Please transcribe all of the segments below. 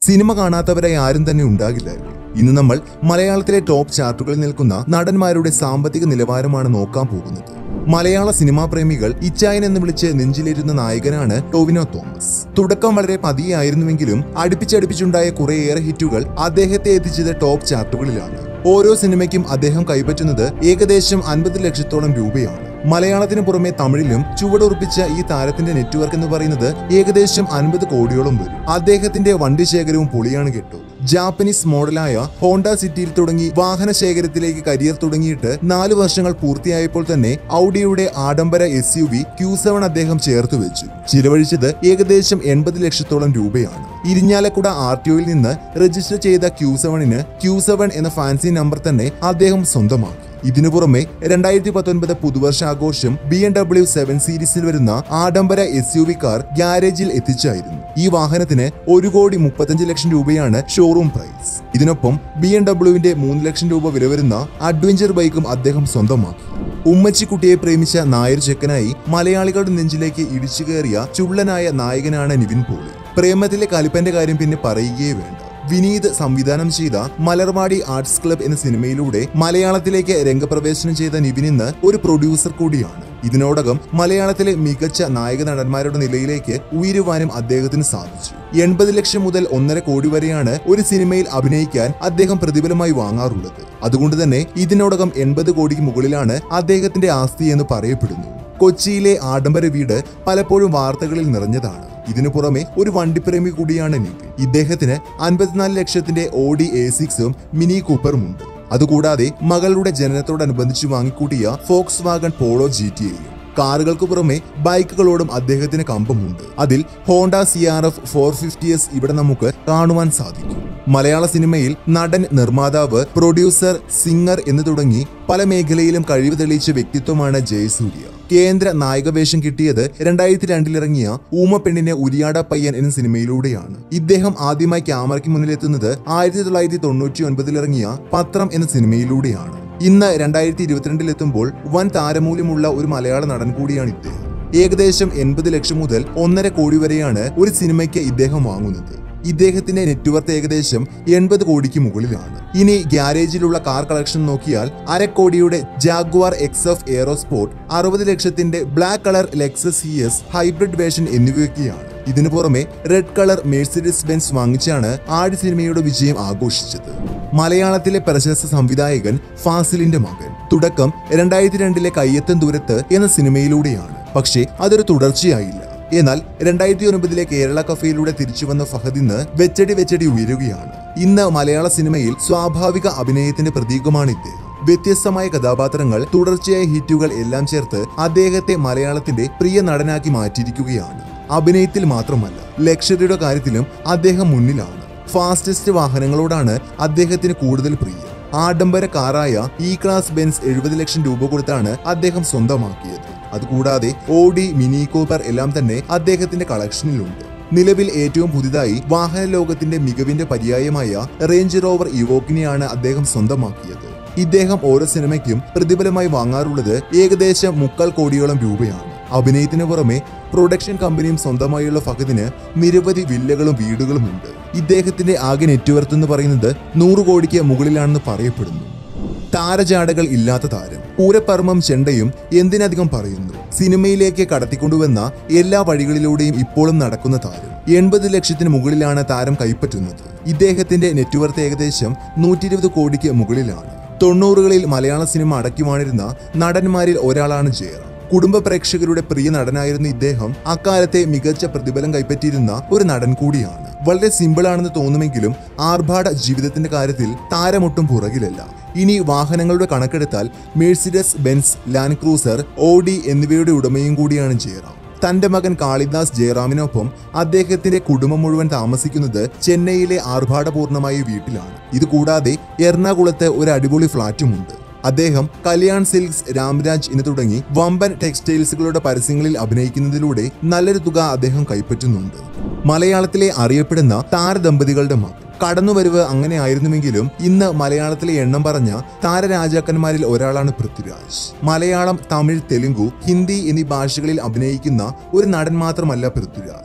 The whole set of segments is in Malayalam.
സിനിമ കാണാത്തവരായി ആരും തന്നെ ഉണ്ടാകില്ലായിരുന്നു ഇന്ന് നമ്മൾ മലയാളത്തിലെ ടോപ്പ് ചാർട്ടുകളിൽ നിൽക്കുന്ന നടന്മാരുടെ സാമ്പത്തിക നിലവാരമാണ് നോക്കാൻ പോകുന്നത് മലയാള സിനിമാ പ്രേമികൾ ഇച്ചായൻ എന്ന് വിളിച്ച് നെഞ്ചിലിരുന്ന നായകനാണ് ടോവിനോ തോമസ് തുടക്കം വളരെ പതിയായിരുന്നുവെങ്കിലും അടുപ്പിച്ചടുപ്പിച്ചുണ്ടായ കുറേയേറെ ഹിറ്റുകൾ അദ്ദേഹത്തെ എത്തിച്ചത് ടോപ്പ് ചാർട്ടുകളിലാണ് ഓരോ സിനിമയ്ക്കും അദ്ദേഹം കൈപ്പറ്റുന്നത് ഏകദേശം അൻപത് ലക്ഷത്തോളം രൂപയാണ് മലയാളത്തിന് പുറമെ തമിഴിലും ചുവടുറപ്പിച്ച ഈ താരത്തിന്റെ നെറ്റ്വർക്ക് എന്ന് പറയുന്നത് ഏകദേശം അൻപത് കോടിയോളം വരും അദ്ദേഹത്തിന്റെ വണ്ടി ശേഖരവും പൊളിയാണ് കേട്ടോ ജാപ്പനീസ് മോഡലായ ഹോണ്ട സിറ്റിയിൽ തുടങ്ങി വാഹന ശേഖരത്തിലേക്ക് കരിയർ തുടങ്ങിയിട്ട് നാല് വർഷങ്ങൾ പൂർത്തിയായപ്പോൾ തന്നെ ഔഡിയുടെ ആഡംബര S U V Q seven അദ്ദേഹം ചേർത്ത് വെച്ചു ചിലവഴിച്ചത് ഏകദേശം എൺപത് ലക്ഷത്തോളം രൂപയാണ് ഇരിഞ്ഞാലക്കുട ആർ ടി ഒയിൽ നിന്ന് രജിസ്റ്റർ ചെയ്ത ക്യൂ സെവനിന് ക്യൂ സെവൻ എന്ന ഫാൻസി നമ്പർ തന്നെ അദ്ദേഹം സ്വന്തമാക്കി ഇതിനു പുറമെ രണ്ടായിരത്തി പത്തൊൻപത് പുതുവർഷാഘോഷം ബി എം ഡബ്ല്യു സെവൻ സീരീസിൽ വരുന്ന ആഡംബര എസ് യു വി കാർ ഗ്യാരേജിൽ എത്തിച്ചായിരുന്നു ഈ വാഹനത്തിന് ഒരു കോടി മുപ്പത്തഞ്ച് ലക്ഷം രൂപയാണ് ഷോറൂം പ്രൈസ് ഇതിനൊപ്പം ബി എം ഡബ്ല്യുവിന്റെ മൂന്ന് ലക്ഷം രൂപ വില വരുന്ന അഡ്വഞ്ചർ ബൈക്കും അദ്ദേഹം സ്വന്തമാക്കി ഉമ്മച്ചിക്കുട്ടിയെ പ്രേമിച്ച നായർ ചെക്കനായി മലയാളികളുടെ നെഞ്ചിലേക്ക് ഇടിച്ചു കയറിയ ചുള്ളനായ നായകനാണ് നിവിൻ പോളി പ്രേമത്തിലെ കലിപ്പന്റെ കാര്യം പിന്നെ പറയുകയേ വേണ്ട വിനീത് സംവിധാനം ചെയ്ത മലർവാടി ആർട്സ് ക്ലബ് എന്ന സിനിമയിലൂടെ മലയാളത്തിലേക്ക് രംഗപ്രവേശനം ചെയ്ത നിവിൻ ഇന്ന് ഒരു പ്രൊഡ്യൂസർ കൂടിയാണ് ഇതിനോടകം മലയാളത്തിലെ മികച്ച നായക നടന്മാരുടെ നിലയിലേക്ക് ഉയരുവാനും അദ്ദേഹത്തിന് സാധിച്ചു എൺപത് ലക്ഷം മുതൽ ഒന്നര കോടി വരെയാണ് ഒരു സിനിമയിൽ അഭിനയിക്കാൻ അദ്ദേഹം പ്രതിഫലമായി വാങ്ങാറുള്ളത് അതുകൊണ്ട് തന്നെ ഇതിനോടകം എൺപത് കോടിക്ക് മുകളിലാണ് അദ്ദേഹത്തിന്റെ ആസ്തി എന്ന് പറയപ്പെടുന്നു കൊച്ചിയിലെ ആഡംബര വീട് പലപ്പോഴും വാർത്തകളിൽ നിറഞ്ഞതാണ് ഇതിനു പുറമെ ഒരു വണ്ടിപ്രേമി കൂടിയാണ് നിവിൻ ഇദ്ദേഹത്തിന് അൻപത്തിനാല് ലക്ഷത്തിന്റെ ഓഡി എ സിക്സും മിനി കൂപ്പറും ഉണ്ട് അതുകൂടാതെ മകളുടെ ജനനത്തോടനുബന്ധിച്ച് വാങ്ങിക്കൂട്ടിയ Volkswagen Polo G T എയും കാറുകൾക്ക് പുറമെ ബൈക്കുകളോടും അദ്ദേഹത്തിന് കമ്പമുണ്ട് അതിൽ Honda C R F four fifty S ഇവിടെ നമുക്ക് കാണുവാൻ സാധിക്കും മലയാള സിനിമയിൽ നടൻ നിർമ്മാതാവ് പ്രൊഡ്യൂസർ സിംഗർ എന്ന് തുടങ്ങി പല മേഖലയിലും കഴിവ് തെളിയിച്ച വ്യക്തിത്വമാണ് ജയസൂര്യ കേന്ദ്ര നായകവേഷം കിട്ടിയത് രണ്ടായിരത്തി രണ്ടിലിറങ്ങിയ ഊമപ്പെണ്ണിനെ ഉരിയാട പയ്യൻ എന്ന സിനിമയിലൂടെയാണ് ഇദ്ദേഹം ആദ്യമായി ക്യാമറയ്ക്ക് മുന്നിലെത്തുന്നത് ആയിരത്തി തൊള്ളായിരത്തി തൊണ്ണൂറ്റി ഒൻപതിലിറങ്ങിയ പത്രം എന്ന സിനിമയിലൂടെയാണ് ഇന്ന് രണ്ടായിരത്തി ഇരുപത്തിരണ്ടിലെത്തുമ്പോൾ വൻ താരമൂല്യമുള്ള ഒരു മലയാള നടൻ കൂടിയാണ് ഇദ്ദേഹം ഏകദേശം എൺപത് ലക്ഷം മുതൽ ഒന്നര കോടി വരെയാണ് ഒരു സിനിമയ്ക്ക് ഇദ്ദേഹം വാങ്ങുന്നത് ഇദ്ദേഹത്തിന്റെ നെറ്റ്വർത്ത് ഏകദേശം എൺപത് കോടിക്ക് മുകളിലാണ് ഇനി ഗ്യാരേജിലുള്ള കാർ കളക്ഷൻ നോക്കിയാൽ അരക്കോടിയുടെ ജാഗ്വാർ എക്സ് എഫ് എയറോസ്പോർട്ട് അറുപത് ലക്ഷത്തിന്റെ black colour Lexus C S hybrid version എന്നിവയൊക്കെയാണ് ഇതിനു പുറമെ റെഡ് കളർ മേഴ്സിഡസ് ബെൻസ് വാങ്ങിച്ചാണ് ആട് സിനിമയുടെ വിജയം ആഘോഷിച്ചത് മലയാളത്തിലെ പ്രശസ്ത സംവിധായകൻ ഫാസിലിന്റെ മകൻ തുടക്കം രണ്ടായിരത്തി രണ്ടിലെ കയ്യെത്തൻ ദൂരത്ത് എന്ന സിനിമയിലൂടെയാണ് പക്ഷേ അതൊരു തുടർച്ചയായില്ല എന്നാൽ രണ്ടായിരത്തി ഒൻപതിലെ കേരള കഫയിലൂടെ തിരിച്ചുവന്ന ഫഹദ് ഇന്ന് വെച്ചടി വെച്ചടി ഉയരുകയാണ് ഇന്ന് മലയാള സിനിമയിൽ സ്വാഭാവിക അഭിനയത്തിന്റെ പ്രതീകമാണ് ഇദ്ദേഹം വ്യത്യസ്തമായ കഥാപാത്രങ്ങൾ തുടർച്ചയായ ഹിറ്റുകൾ എല്ലാം ചേർത്ത് അദ്ദേഹത്തെ മലയാളത്തിന്റെ പ്രിയ നടനാക്കി മാറ്റിയിരിക്കുകയാണ് അഭിനയത്തിൽ മാത്രമല്ല ലക്ഷറിയുടെ കാര്യത്തിലും അദ്ദേഹം മുന്നിലാണ് ഫാസ്റ്റസ്റ്റ് വാഹനങ്ങളോടാണ് അദ്ദേഹത്തിന് കൂടുതൽ പ്രിയം ആഡംബര കാറായ ഇ ക്ലാസ് ബെൻസ് എഴുപത് ലക്ഷം രൂപ കൊടുത്താണ് അദ്ദേഹം സ്വന്തമാക്കിയത് അതുകൂടാതെ ഓഡി മിനി കൂപ്പർ എല്ലാം തന്നെ അദ്ദേഹത്തിന്റെ കളക്ഷനിലുണ്ട് നിലവിൽ ഏറ്റവും പുതിയതായി വാഹന ലോകത്തിന്റെ മികവിന്റെ പര്യായമായ റേഞ്ച് റോവർ ഇവോക്കിനെയാണ് അദ്ദേഹം സ്വന്തമാക്കിയത് ഇദ്ദേഹം ഓരോ സിനിമയ്ക്കും പ്രതിഫലമായി വാങ്ങാറുള്ളത് ഏകദേശം മുക്കാൽ കോടിയോളം രൂപയാണ് അഭിനയത്തിന് പുറമെ പ്രൊഡക്ഷൻ കമ്പനിയും സ്വന്തമായുള്ള ഫഹദിന് നിരവധി വില്ലകളും വീടുകളും ഉണ്ട് ഇദ്ദേഹത്തിന്റെ ആകെ നെറ്റ്വർത്ത് എന്ന് പറയുന്നത് നൂറ് കോടിക്ക് മുകളിലാണെന്ന് പറയപ്പെടുന്നു താരജാടകൾ ഇല്ലാത്ത താരം പൂരപ്പർമ്മം ചെണ്ടയും എന്തിനധികം പറയുന്നു സിനിമയിലേക്ക് കടത്തിക്കൊണ്ടുവന്ന എല്ലാ വഴികളിലൂടെയും ഇപ്പോഴും നടക്കുന്ന താരം എൺപത് ലക്ഷത്തിന് മുകളിലാണ് താരം കൈപ്പറ്റുന്നത് ഇദ്ദേഹത്തിന്റെ നെറ്റ്വർത്ത് ഏകദേശം നൂറ്റി ഇരുപത് കോടിക്ക് മുകളിലാണ് തൊണ്ണൂറുകളിൽ മലയാള സിനിമ അടക്കി വാണിരുന്ന നടന്മാരിൽ ഒരാളാണ് ജയറാം കുടുംബ പ്രേക്ഷകരുടെ പ്രിയ നടനായിരുന്ന ഇദ്ദേഹം അക്കാലത്തെ മികച്ച പ്രതിഫലം കൈപ്പറ്റിയിരുന്ന ഒരു നടൻ കൂടിയാണ് വളരെ സിമ്പിൾ ആണെന്ന് തോന്നുമെങ്കിലും ആർഭാട ജീവിതത്തിന്റെ കാര്യത്തിൽ താരമൊട്ടും പുറകിലല്ല ഇനി വാഹനങ്ങളുടെ കണക്കെടുത്താൽ Mercedes Benz Land Cruiser Audi എന്നിവയുടെ ഉടമയും കൂടിയാണ് ജയറാം തന്റെ മകൻ കാളിദാസ് ജയറാമിനൊപ്പം അദ്ദേഹത്തിന്റെ കുടുംബം മുഴുവൻ താമസിക്കുന്നത് ചെന്നൈയിലെ ആർഭാടപൂർണമായ വീട്ടിലാണ് ഇതുകൂടാതെ എറണാകുളത്ത് ഒരു അടിപൊളി ഫ്ളാറ്റുമുണ്ട് അദ്ദേഹം കല്യാൺ സിൽക്സ് രാംരാജ് എന്ന് തുടങ്ങി വമ്പൻ ടെക്സ്റ്റൈൽസുകളുടെ പരസ്യങ്ങളിൽ അഭിനയിക്കുന്നതിലൂടെ നല്ലൊരു തുക അദ്ദേഹം കൈപ്പറ്റുന്നുണ്ട് മലയാളത്തിലെ അറിയപ്പെടുന്ന താരദമ്പതികളുടെ മകൻ കടന്നുവരവ് അങ്ങനെ ആയിരുന്നുവെങ്കിലും ഇന്ന് മലയാളത്തിലെ എണ്ണം പറഞ്ഞ താരരാജാക്കന്മാരിൽ ഒരാളാണ് പൃഥ്വിരാജ് മലയാളം തമിഴ് തെലുങ്കു ഹിന്ദി എന്നീ ഭാഷകളിൽ അഭിനയിക്കുന്ന ഒരു നടൻ മാത്രമല്ല പൃഥ്വിരാജ്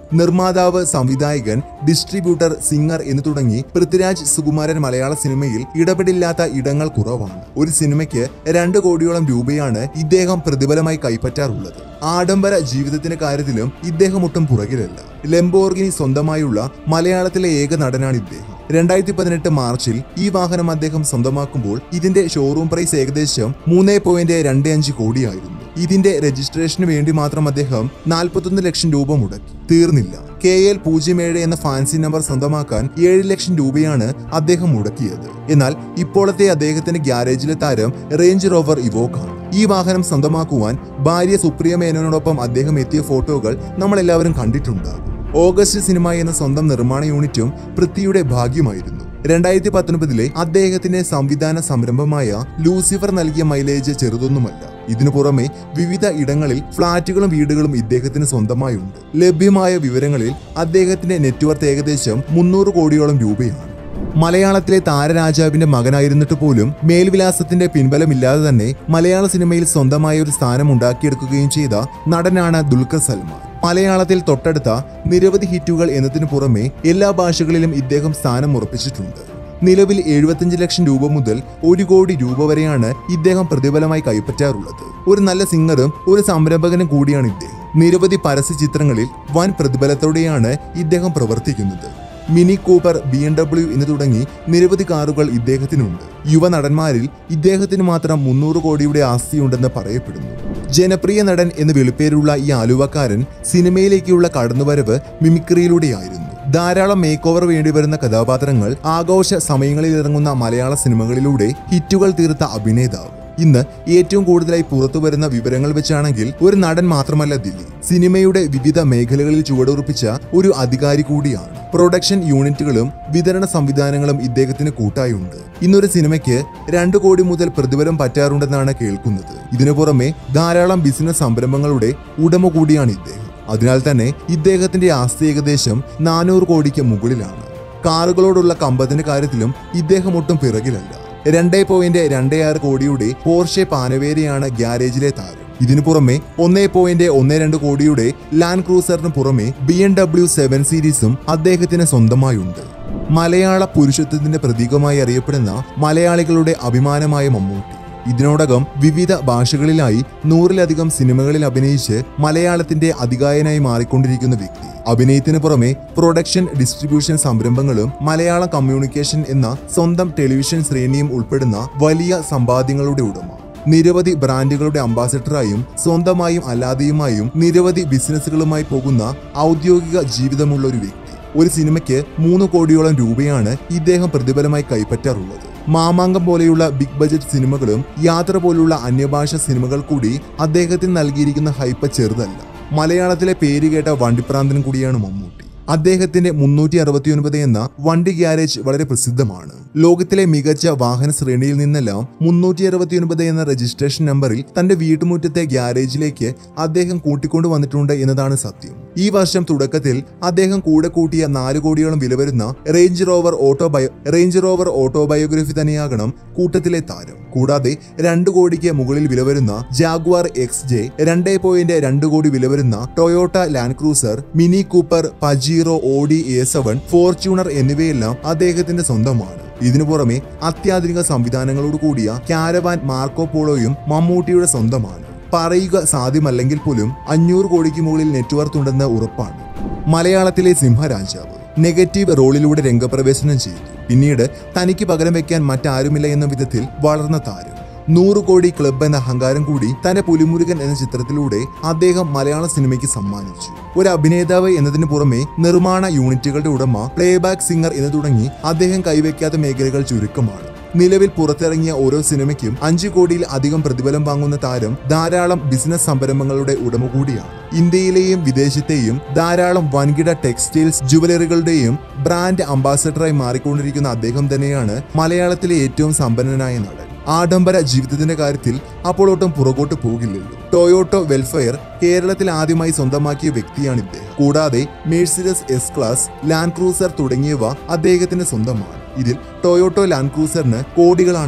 നിർമ്മാതാവ് സംവിധായകൻ ഡിസ്ട്രിബ്യൂട്ടർ സിംഗർ എന്ന് തുടങ്ങി പൃഥ്വിരാജ് സുകുമാരൻ മലയാള സിനിമയിൽ ഇടപെടില്ലാത്ത ഇടങ്ങൾ കുറവാണ് ഒരു സിനിമയ്ക്ക് രണ്ട് കോടിയോളം രൂപയാണ് ഇദ്ദേഹം പ്രതിഫലമായി കൈപ്പറ്റാറുള്ളത് ആഡംബര ജീവിതത്തിന്റെ കാര്യത്തിലും ഇദ്ദേഹം ഒട്ടും പുറകിലല്ല ലെംബോർഗിനി സ്വന്തമായുള്ള മലയാളത്തിലെ ഏക നടനാണ് ഇദ്ദേഹം രണ്ടായിരത്തി പതിനെട്ട് മാർച്ചിൽ ഈ വാഹനം അദ്ദേഹം സ്വന്തമാക്കുമ്പോൾ ഇതിന്റെ ഷോറൂം പ്രൈസ് ഏകദേശം മൂന്ന് പോയിന്റ് രണ്ട് അഞ്ച് കോടിയായിരുന്നു ഇതിന്റെ രജിസ്ട്രേഷന് വേണ്ടി മാത്രം അദ്ദേഹം നാൽപ്പത്തൊന്ന് ലക്ഷം രൂപ മുടക്കി തീർന്നില്ല കെ എൽ പൂജ്യം ഏഴ് എന്ന ഫാൻസി നമ്പർ സ്വന്തമാക്കാൻ ഏഴ് ലക്ഷം രൂപയാണ് അദ്ദേഹം മുടക്കിയത് എന്നാൽ ഇപ്പോഴത്തെ അദ്ദേഹത്തിന്റെ ഗ്യാരേജിലെ താരം റേഞ്ച് റോവർ ഇവോക്കാണ് ഈ വാഹനം സ്വന്തമാക്കുവാൻ ഭാര്യ സുപ്രിയ മേനോനോടൊപ്പം അദ്ദേഹം എത്തിയ ഫോട്ടോകൾ നമ്മളെല്ലാവരും കണ്ടിട്ടുണ്ടാകും ഓഗസ്റ്റ് സിനിമ എന്ന സ്വന്തം നിർമ്മാണ യൂണിറ്റും പൃഥ്വിയുടെ ഭാഗ്യമായിരുന്നു രണ്ടായിരത്തി പത്തൊൻപതിലെ അദ്ദേഹത്തിന്റെ സംവിധാന സംരംഭമായ ലൂസിഫർ നൽകിയ മൈലേജ് ചെറുതൊന്നുമല്ല ഇതിനു പുറമെ വിവിധ ഇടങ്ങളിൽ ഫ്ളാറ്റുകളും വീടുകളും ഇദ്ദേഹത്തിന് സ്വന്തമായുണ്ട് ലഭ്യമായ വിവരങ്ങളിൽ അദ്ദേഹത്തിന്റെ നെറ്റ്വർത്ത് ഏകദേശം മുന്നൂറ് കോടിയോളം രൂപയാണ് മലയാളത്തിലെ താരരാജാവിന്റെ മകനായിരുന്നിട്ട് പോലും മേൽവിലാസത്തിന്റെ പിൻബലമില്ലാതെ തന്നെ മലയാള സിനിമയിൽ സ്വന്തമായ ഒരു സ്ഥാനം ഉണ്ടാക്കിയെടുക്കുകയും ചെയ്ത നടനാണ് ദുൽഖർ സൽമാൻ മലയാളത്തിൽ തൊട്ടടുത്ത നിരവധി ഹിറ്റുകൾ എന്നതിനു പുറമെ എല്ലാ ഭാഷകളിലും ഇദ്ദേഹം സ്ഥാനം ഉറപ്പിച്ചിട്ടുണ്ട് നിലവിൽ എഴുപത്തിയഞ്ച് ലക്ഷം രൂപ മുതൽ ഒരു കോടി രൂപ വരെയാണ് ഇദ്ദേഹം പ്രതിഫലമായി കൈപ്പറ്റാറുള്ളത് ഒരു നല്ല സിംഗറും ഒരു സംരംഭകനും കൂടിയാണ് ഇദ്ദേഹം നിരവധി പരസ്യ ചിത്രങ്ങളിൽ വൻ പ്രതിഫലത്തോടെയാണ് ഇദ്ദേഹം പ്രവർത്തിക്കുന്നത് Mini Cooper B M W എന്ന് തുടങ്ങി നിരവധി കാറുകൾ ഇദ്ദേഹത്തിനുണ്ട് യുവ നടന്മാരിൽ ഇദ്ദേഹത്തിന് മാത്രം മുന്നൂറ് കോടിയുടെ ആസ്തിയുണ്ടെന്ന് പറയപ്പെടുന്നു ജനപ്രിയ നടൻ എന്ന് വിളിപ്പേരുള്ള ഈ ആലുവക്കാരൻ സിനിമയിലേക്കുള്ള കടന്നുവരവ് മിമിക്രിയിലൂടെയായിരുന്നു ധാരാളം മേക്ക് ഓവർ വേണ്ടിവരുന്ന കഥാപാത്രങ്ങൾ ആഘോഷ സമയങ്ങളിൽ ഇറങ്ങുന്ന മലയാള സിനിമകളിലൂടെ ഹിറ്റുകൾ തീർത്ത അഭിനേതാവ് ഇന്ന് ഏറ്റവും കൂടുതലായി പുറത്തു വരുന്ന വിവരങ്ങൾ വെച്ചാണെങ്കിൽ ഒരു നടൻ മാത്രമല്ല ദില്ലി സിനിമയുടെ വിവിധ മേഖലകളിൽ ചുവടുറപ്പിച്ച ഒരു അധികാരി കൂടിയാണ് പ്രൊഡക്ഷൻ യൂണിറ്റുകളും വിതരണ സംവിധാനങ്ങളും ഇദ്ദേഹത്തിന് കൂട്ടായുണ്ട് ഇന്നൊരു സിനിമയ്ക്ക് രണ്ടു കോടി മുതൽ പ്രതിഫലം പറ്റാറുണ്ടെന്നാണ് കേൾക്കുന്നത് ഇതിനു പുറമെ ധാരാളം ബിസിനസ് സംരംഭങ്ങളുടെ ഉടമ കൂടിയാണ് ഇദ്ദേഹം അതിനാൽ തന്നെ ഇദ്ദേഹത്തിന്റെ ആസ്തി ഏകദേശം നാനൂറ് കോടിക്ക് മുകളിലാണ് കാറുകളോടുള്ള കമ്പത്തിന്റെ കാര്യത്തിലും ഇദ്ദേഹം ഒട്ടും പിറകിലല്ല രണ്ടേ പോയിന്റ് രണ്ടേ ആറ് കോടിയുടെ പോർഷെ പാനവേരയാണ് ഗ്യാരേജിലെ താരം ഇതിനു പുറമെ ഒന്നേ പോയിന്റ് ഒന്ന് രണ്ട് കോടിയുടെ ലാൻഡ് ക്രൂസറിന് പുറമെ ബി എം ഡബ്ല്യു സെവൻ സീരീസും അദ്ദേഹത്തിന് സ്വന്തമായുണ്ട് മലയാള പുരുഷത്വത്തിന്റെ പ്രതീകമായി അറിയപ്പെടുന്ന മലയാളികളുടെ അഭിമാനമായ മമ്മൂട്ടി ഇതിനോടകം വിവിധ ഭാഷകളിലായി നൂറിലധികം സിനിമകളിൽ അഭിനയിച്ച് മലയാളത്തിന്റെ അധികായനായി മാറിക്കൊണ്ടിരിക്കുന്ന വ്യക്തി അഭിനയത്തിന് പുറമെ പ്രൊഡക്ഷൻ ഡിസ്ട്രിബ്യൂഷൻ സംരംഭങ്ങളും മലയാളം കമ്മ്യൂണിക്കേഷൻ എന്ന സ്വന്തം ടെലിവിഷൻ ശ്രേണിയും ഉൾപ്പെടുന്ന വലിയ സമ്പാദ്യങ്ങളുടെ ഉടമ നിരവധി ബ്രാൻഡുകളുടെ അംബാസഡറായും സ്വന്തമായും അല്ലാതെയുമായും നിരവധി ബിസിനസ്സുകളുമായി പോകുന്ന ഔദ്യോഗിക ജീവിതമുള്ള ഒരു വ്യക്തി ഒരു സിനിമയ്ക്ക് മൂന്ന് കോടിയോളം രൂപയാണ് ഇദ്ദേഹം പ്രതിഫലമായി കൈപ്പറ്റാറുള്ളത് മാമാങ്കം പോലെയുള്ള ബിഗ് ബജറ്റ് സിനിമകളും യാത്ര പോലുള്ള അന്യഭാഷ സിനിമകൾ കൂടി അദ്ദേഹത്തിന് നൽകിയിരിക്കുന്ന ഹൈപ്പ് ചെറുതല്ല മലയാളത്തിലെ പേരുകേട്ട വണ്ടിപ്രാന്തൻ കൂടിയാണ് മമ്മൂട്ടി അദ്ദേഹത്തിന്റെ മുന്നൂറ്റി അറുപത്തിയൊൻപത് എന്ന വണ്ടി ഗ്യാരേജ് വളരെ പ്രസിദ്ധമാണ് ലോകത്തിലെ മികച്ച വാഹന ശ്രേണിയിൽ നിന്നെല്ലാം മുന്നൂറ്റി അറുപത്തിയൊൻപത് എന്ന രജിസ്ട്രേഷൻ നമ്പറിൽ തന്റെ വീട്ടുമുറ്റത്തെ ഗ്യാരേജിലേക്ക് അദ്ദേഹം കൂട്ടിക്കൊണ്ടു വന്നിട്ടുണ്ട് എന്നതാണ് സത്യം ഈ വർഷം തുടക്കത്തിൽ അദ്ദേഹം കൂടെ കൂട്ടിയ നാല് കോടിയോളം വില വരുന്ന Range Rover auto bio Range Rover autobiography തന്നെയാകണം കൂട്ടത്തിലെ താരം കൂടാതെ രണ്ട് കോടിക്ക് മുകളിൽ വില വരുന്ന ജാഗ്വാർ എക്സ് ജെ രണ്ടേ പോയിന്റ് രണ്ട് കോടി വില വരുന്ന Toyota Land Cruiser Mini Cooper Pajero Audi A seven Fortuner എന്നിവയെല്ലാം അദ്ദേഹത്തിന്റെ സ്വന്തമാണ് ഇതിനു പുറമെ അത്യാധുനിക സംവിധാനങ്ങളോട് കൂടിയ കാരവാൻ മാർക്കോ പോളോയും മമ്മൂട്ടിയുടെ സ്വന്തമാണ് പറയുക സാധ്യമല്ലെങ്കിൽ പോലും അഞ്ഞൂറ് കോടിക്ക് മുകളിൽ നെറ്റ്വർത്ത് ഉണ്ടെന്ന് ഉറപ്പാണ് മലയാളത്തിലെ സിംഹരാജാവ് നെഗറ്റീവ് റോളിലൂടെ രംഗപ്രവേശനം ചെയ്തു പിന്നീട് തനിക്ക് പകരം വെക്കാൻ മറ്റാരുമില്ല എന്ന വിധത്തിൽ വളർന്ന താരം നൂറ് കോടി ക്ലബ് എന്ന അഹങ്കാരം കൂടി തന്റെ പുലിമുരുകൻ എന്ന ചിത്രത്തിലൂടെ അദ്ദേഹം മലയാള സിനിമയ്ക്ക് സമ്മാനിച്ചു ഒരു അഭിനേതാവ് എന്നതിന് പുറമെ നിർമ്മാണ യൂണിറ്റുകളുടെ ഉടമ പ്ലേബാക്ക് സിംഗർ എന്ന് തുടങ്ങി അദ്ദേഹം കൈവയ്ക്കാത്ത മേഖലകൾ ചുരുക്കമാണ് നിലവിൽ പുറത്തിറങ്ങിയ ഓരോ സിനിമയ്ക്കും അഞ്ചു കോടിയിൽ അധികം പ്രതിഫലം വാങ്ങുന്ന താരം ധാരാളം ബിസിനസ് സംരംഭങ്ങളുടെ ഉടമ കൂടിയാണ് ഇന്ത്യയിലെയും വിദേശത്തെയും ധാരാളം വൻകിട ടെക്സ്റ്റൈൽസ് ജുവലറികളുടെയും ബ്രാൻഡ് അംബാസഡറായി മാറിക്കൊണ്ടിരിക്കുന്ന അദ്ദേഹം തന്നെയാണ് മലയാളത്തിലെ ഏറ്റവും സമ്പന്നനായ നടൻ ആഡംബര ജീവിതത്തിന്റെ കാര്യത്തിൽ അപ്പോൾ ഒട്ടും പുറകോട്ട് പോകില്ലല്ലോ ടൊയോട്ടോ വെൽഫെയർ കേരളത്തിൽ ആദ്യമായി സ്വന്തമാക്കിയ വ്യക്തിയാണ് ഇദ്ദേഹം കൂടാതെ Mercedes S class Land Cruiser തുടങ്ങിയവ അദ്ദേഹത്തിന് സ്വന്തമാണ് ഇതിൽ ടൊയോട്ടോ ലാൻഡ് ക്രൂസറിന് കോടികളാണ് വില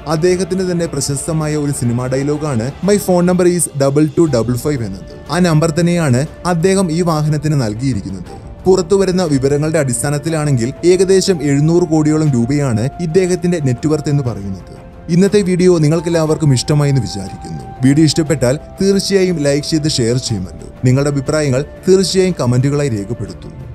അദ്ദേഹത്തിന്റെ തന്നെ പ്രശസ്തമായ ഒരു സിനിമാ ഡയലോഗാണ് my phone number is double two double five എന്നത് ആ നമ്പർ തന്നെയാണ് അദ്ദേഹം ഈ വാഹനത്തിന് നൽകിയിരിക്കുന്നത് പുറത്തുവരുന്ന വിവരങ്ങളുടെ അടിസ്ഥാനത്തിലാണെങ്കിൽ ഏകദേശം എഴുന്നൂറ് കോടിയോളം രൂപയാണ് ഇദ്ദേഹത്തിന്റെ നെറ്റ്വർത്ത് എന്ന് പറയുന്നത് ഇന്നത്തെ വീഡിയോ നിങ്ങൾക്ക് എല്ലാവർക്കും ഇഷ്ടമായി എന്ന് വിചാരിക്കുന്നു വീഡിയോ ഇഷ്ടപ്പെട്ടാൽ തീർച്ചയായും ലൈക്ക് ചെയ്ത് ഷെയർ ചെയ്യുമല്ലോ നിങ്ങളുടെ അഭിപ്രായങ്ങൾ തീർച്ചയായും കമന്റുകളായി രേഖപ്പെടുത്തും